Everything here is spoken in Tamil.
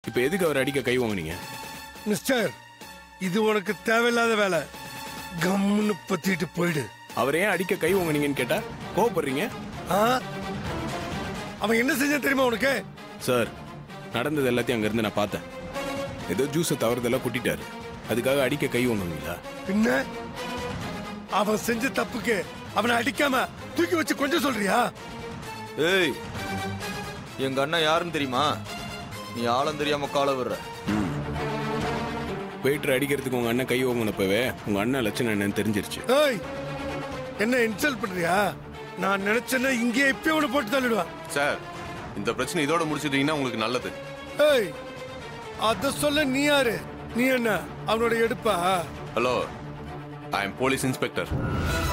இப்போ எதுக்கு அவர் அடிக்க கை வாங்குனீங்க மிஸ்டர் இது உனக்கு தேவையில்லாத வேலை கம்முன்னு பத்திட்டு போயிடு அவர் ஏன் அடிக்க கை வாங்குனீங்கன்னு கேட்டா கோவப்படுறீங்க ஆ? அவன் என்ன செஞ்சான் தெரியுமா உனக்கு சார் நடந்தது எல்லாத்தையும் அங்கிருந்து நான் பார்த்தேன் ஏதோ ஜூஸை தவறுதெல்லாம் கொட்டிட்டாரு அதுக்காக அடிக்க கை வாங்குவீங்களா பின்ன அவன் செஞ்ச தப்புக்கு அவனை அடிக்காம தூக்கி வச்சு கொஞ்சம் சொல்றியா ஏய் எங்க அண்ணன் யாருன்னு தெரியுமா நீ ஆளும் தெரியாம கால விடுற வெயிட்டர் அடிக்கிறதுக்கு உங்க அண்ணன் கை வாங்கினப்பவே உங்க அண்ணன் லட்சணம் என்னன்னு தெரிஞ்சிருச்சு ஏய் என்ன இன்சல்ட் பண்றியா நான் நினைச்சேன்னா இங்கே இப்பயே உன்னை போட்டு தள்ளிடுவேன் சார் இந்த பிரச்சனை இதோட முடிச்சிட்டீங்கன்னா உங்களுக்கு நல்லது ஏய் அத சொல்ல நீ யாரு நீ என்ன அவனோட எடுப்பா hello I am police inspector